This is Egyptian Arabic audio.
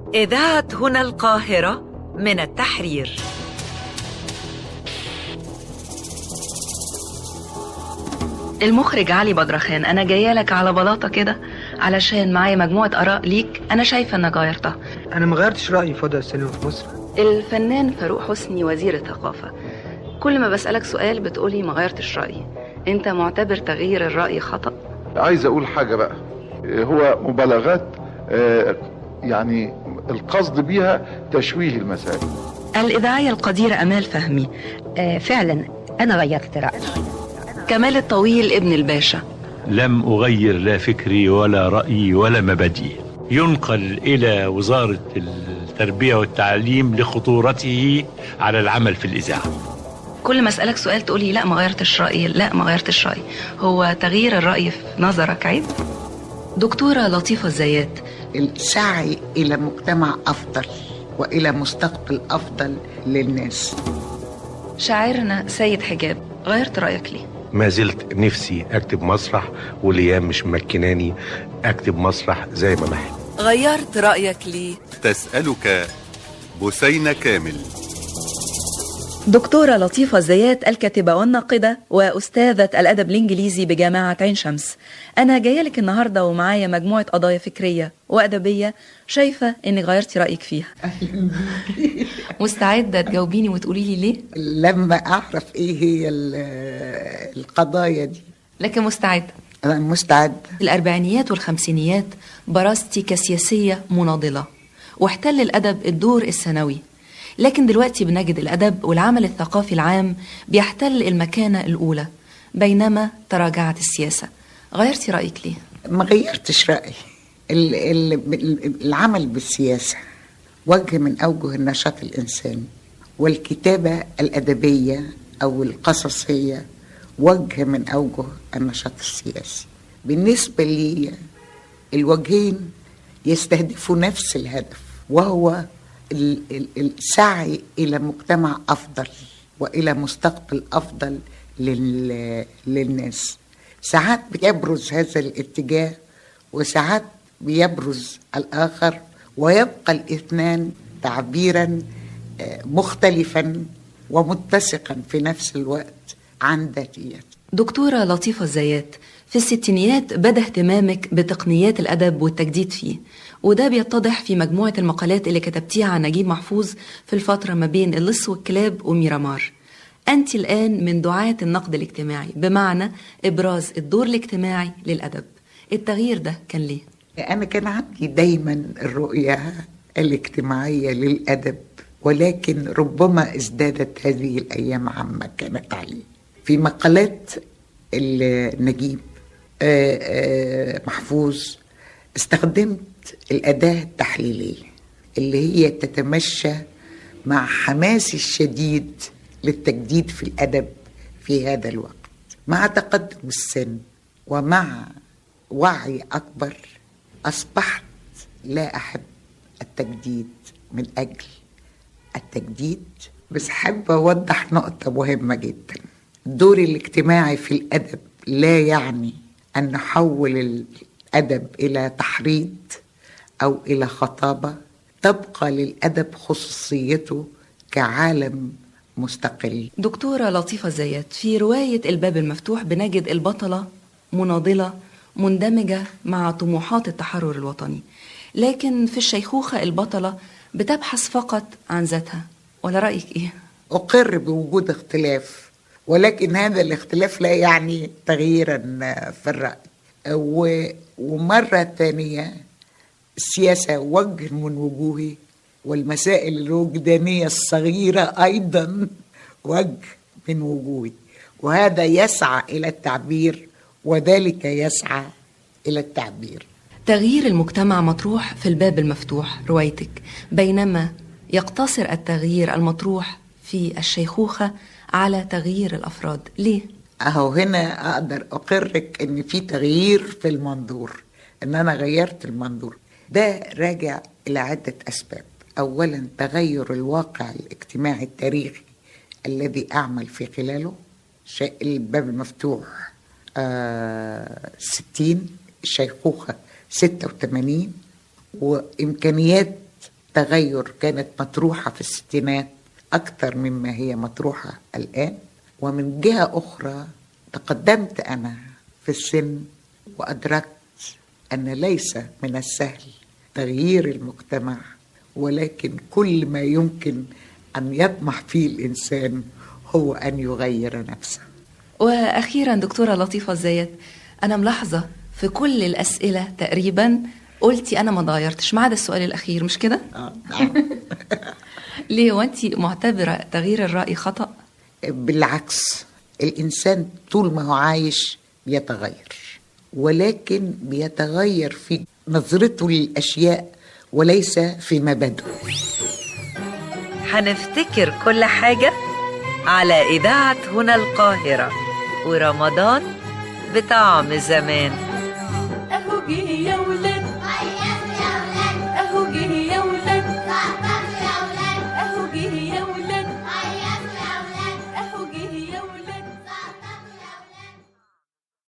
إذاعة هنا القاهرة من التحرير المخرج علي بدرخان انا جايه لك على بلاطه كده علشان معايا مجموعه اراء ليك انا شايفه انك غيرتها أنا ما غيرتش رأيي في وضع السينما في مصر الفنان فاروق حسني وزير الثقافه كل ما بسالك سؤال بتقولي ما غيرتش رايي انت معتبر تغيير الراي خطا عايز اقول حاجة بقى هو مبالغات آه، يعني القصد بيها تشويه المسائل الاذاعيه القديره امال فهمي آه، فعلا أنا غيرت رأيي كمال الطويل ابن الباشا لم أغير لا فكري ولا رأيي ولا مبادئي ينقل إلى وزارة التربية والتعليم لخطورته على العمل في الإذاعة كل ما اسالك سؤال تقولي لا ما غيرتش رايي لا ما غيرتش رايي هو تغيير الراي في نظرك عيب دكتوره لطيفه الزيات السعي إلى مجتمع أفضل وإلى مستقبل أفضل للناس شاعرنا سيد حجاب غيرت رايك ليه ما زلت نفسي اكتب مسرح والايام مش مكناني اكتب مسرح زي ما بحب غيرت رأيك ليه؟ تسألك بثينة كامل دكتورة لطيفة الزيات الكاتبة والناقدة وأستاذة الأدب الإنجليزي بجامعة عين شمس أنا جاية لك النهاردة ومعايا مجموعة قضايا فكرية وأدبية شايفة إنك غيرتي رأيك فيها مستعده تجاوبيني وتقولي لي ليه لما أعرف إيه هي ال- القضايا دي لكن مستعده أنا مستعد في الأربعينيات والخمسينيات برزتي كسياسية مناضلة واحتل الأدب الدور الثانوي لكن دلوقتي بنجد الأدب والعمل الثقافي العام بيحتل المكانة الأولى بينما تراجعت السياسة غيرتي رأيك ليه؟ ما غيرتش رأيي ال- ال- العمل بالسياسة وجه من أوجه النشاط الإنساني والكتابة الأدبية أو القصصية وجه من أوجه النشاط السياسي بالنسبة لي الوجهين يستهدفوا نفس الهدف وهو ال- ال- السعي إلى مجتمع أفضل وإلى مستقبل أفضل لل- للناس ساعات بيبرز هذا الاتجاه وساعات بيبرز الآخر ويبقى الاثنان تعبيرا آه، مختلفا ومتسقا في نفس الوقت عن ذاتيته دكتورة لطيفة الزيات في الستينيات بدا اهتمامك بتقنيات الأدب والتجديد فيه وده بيتضح في مجموعة المقالات اللي كتبتيها عن نجيب محفوظ في الفترة ما بين اللص والكلاب وميرامار أنت الآن من دعاة النقد الاجتماعي بمعنى إبراز الدور الاجتماعي للأدب التغيير ده كان ليه؟ أنا كان عندي دايما الرؤية الاجتماعية للأدب ولكن ربما ازدادت هذه الأيام عما كانت عليه في مقالات النجيب آه، آه، محفوظ استخدمت الأداة التحليلية اللي هي تتمشى مع حماسي الشديد للتجديد في الأدب في هذا الوقت مع تقدم السن ومع وعي أكبر أصبحت لا أحب التجديد من أجل التجديد بس حابة أوضح نقطة مهمة جدا الدور الاجتماعي في الأدب لا يعني أن نحول الأدب إلى تحريض أو إلى خطابة تبقى للأدب خصوصيته كعالم مستقل دكتورة لطيفة الزيات في رواية الباب المفتوح بنجد البطلة مناضلة مندمجة مع طموحات التحرر الوطني لكن في الشيخوخة البطلة بتبحث فقط عن ذاتها ولا رأيك إيه؟ أقر بوجود اختلاف ولكن هذا الاختلاف لا يعني تغييرا في الرأي و- ومرة ثانية السياسة وجه من وجوهي والمسائل الوجدانية الصغيرة أيضا وجه من وجوهي وهذا يسعى إلى التعبير وذلك يسعى إلى التعبير تغيير المجتمع مطروح في الباب المفتوح روايتك بينما يقتصر التغيير المطروح في الشيخوخة على تغيير الأفراد ليه؟ أهو هنا أقدر أقرك إن في تغيير في المنظور إن أنا غيرت المنظور ده راجع إلى عدة أسباب أولا تغير الواقع الاجتماعي التاريخي الذي أعمل في خلاله شيء الباب المفتوح آه ستين الشيخوخة ستة وثمانين وإمكانيات تغير كانت مطروحة في الستينات أكثر مما هي مطروحة الآن ومن جهة أخرى تقدمت أنا في السن وأدركت أن ليس من السهل تغيير المجتمع ولكن كل ما يمكن أن يطمح فيه الإنسان هو أن يغير نفسه وأخيرا دكتورة لطيفة الزيات أنا ملاحظة في كل الأسئلة تقريبا قلتي أنا ما اتغيرتش ما عدا السؤال الأخير مش كده؟ آه، نعم. ليه وأنت معتبرة تغيير الرأي خطأ؟ بالعكس الإنسان طول ما هو عايش بيتغير ولكن بيتغير في نظرته للأشياء وليس في مبادئه هنفتكر كل حاجة على إذاعة هنا القاهرة ورمضان بطعم زمان